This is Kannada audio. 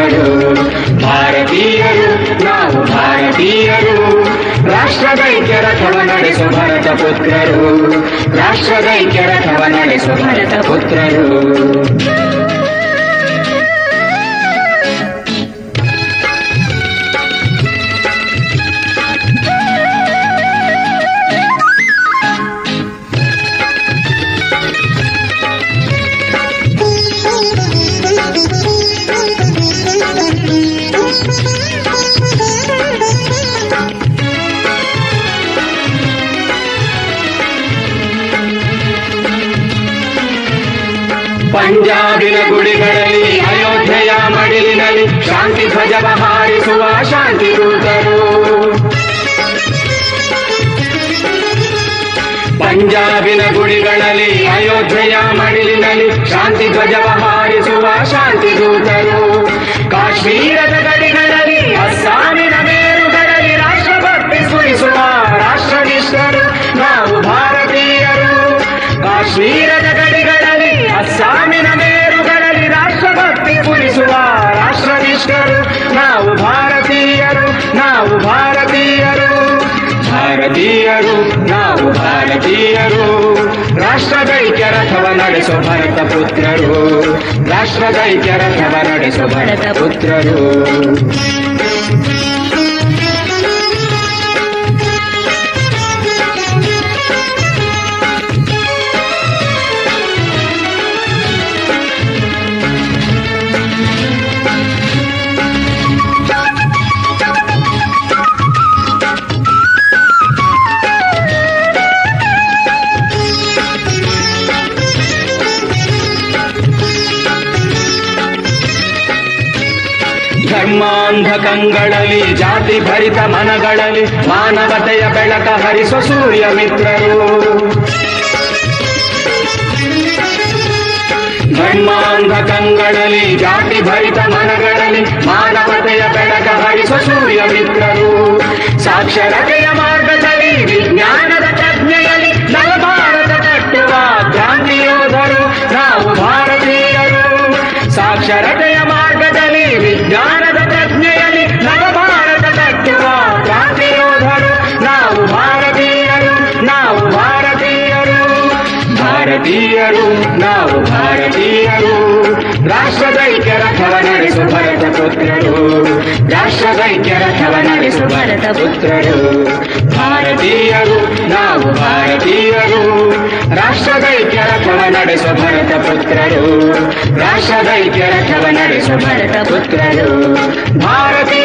ಪುತ್ರರು ಭಾರತೀಯರು ನಾವು ಭಾರತೀಯರು ರಾಷ್ಟ್ರದೈಕ್ಯ ರಥವ ನಡೆಸೋ ಭರತ ಪುತ್ರರು ರಾಷ್ಟ್ರದೈಕ್ಯ ರಥವ ನಡೆಸೋ ಭರತ ಪುತ್ರರು ಪಂಜಾಬಿನ ಗುಡಿಗಳಲ್ಲಿ ಅಯೋಧ್ಯೆಯ ಮಡಿಲಿನಲ್ಲಿ ಶಾಂತಿ ಧ್ವಜವ ಹಾರಿಸುವ ಶಾಂತಿ ದೂತರು ಪಂಜಾಬಿನ ಗುಡಿಗಳಲ್ಲಿ ಅಯೋಧ್ಯೆಯ ಮಡಿಲಿನಲ್ಲಿ ಶಾಂತಿ ಧ್ವಜವ ಹಾರಿಸುವ ಶಾಂತಿ ದೂತರು ಕಾಶ್ಮೀರದ ಗಡಿಗಳಲ್ಲಿ ಅಸ್ಸಾಮಿನ ಮೇರುಗಳಲ್ಲಿ ರಾಷ್ಟ್ರಭಕ್ತಿ ಸ್ಫುರಿಸುವ ರಾಷ್ಟ್ರನಿಷ್ಠರು ನಾವು ಭಾರತೀಯರು ಕಾಶ್ಮೀರದ ಗಡಿಗಳಲ್ಲಿ ಅಸ್ಸಾಮಿನ ಮೇರುಗಳಲ್ಲಿ ರಾಷ್ಟ್ರಭಕ್ತಿ ಸ್ಫುರಿಸುವ ರಾಷ್ಟ್ರನಿಷ್ಠರು ನಾವು ಭಾರತೀಯರು ನಾವು ಭಾರತೀಯರು ಭಾರತೀಯರು ನಾವು ಭಾರತೀಯರು ರಾಷ್ಟ್ರದೈಕ್ಯ ರಥವ ನಡೆಸೋ ಭರತ ಪುತ್ರರು ರಾಷ್ಟ್ರದೈಕ್ಯ ರಥವ ನಡೆಸೋ ಭರತ ಪುತ್ರರು ಧರ್ಮಾಂಧಕಂಗಳಲ್ಲಿ ಜಾತಿ ಭರಿತ ಮನಗಳಲ್ಲಿ ಮಾನವತೆಯ ಬೆಳಕ ಹರಿಸೋ ಸೂರ್ಯ ಮಿತ್ರರು ಧರ್ಮಾಂಧಕಂಗಳಲ್ಲಿ ಜಾತಿ ಭರಿತ ಮನಗಳಲ್ಲಿ ಮಾನವತೆಯ ಬೆಳಕ ಹರಿಸೋ ಸೂರ್ಯ ಮಿತ್ರರು ಸಾಕ್ಷರತೆಯ ಮಾರ್ಗದಲ್ಲಿ ವಿಜ್ಞಾನದ ಪ್ರಜ್ಞೆಯಲ್ಲಿ ನವಭಾರತ ಕಟ್ಟುವ ಕ್ರಾಂತಿ ಯೋಧರು ನಾವು ಭಾರತೀಯರು ಸಾಕ್ಷರತೆಯ ಮಾರ್ಗದಲ್ಲಿ ವಿಜ್ಞಾನದ ಪ್ರಜ್ಞೆಯಲ್ಲಿ ನವಭಾರತ ಕಟ್ಟುವ ಕ್ರಾಂತಿ ಯೋಧರು ನಾವು ಭಾರತೀಯರು ನಾವು ಭಾರತೀಯರು ಭಾರತೀಯರು ನಾವು ಭಾರತೀಯರು ರಾಷ್ಟ್ರದೈಕ್ಯ ರಥವ ನಡೆಸು ಭರತ ಪುತ್ರರು ರಾಷ್ಟ್ರದೈಕ್ಯ ರಥವ ನಡೆಸು ಭರತ ಪುತ್ರರು ಭಾರತೀಯರು ನಾವು ಭಾರತೀಯರು ರಾಷ್ಟ್ರದೈಕ್ಯ ರಥವ ನಡೆಸು ಭರತ ಪುತ್ರರು ರಾಷ್ಟ್ರದೈಕ್ಯ ರಥವ ನಡೆಸು ಭರತ ಪುತ್ರರು ಭಾರತೀಯ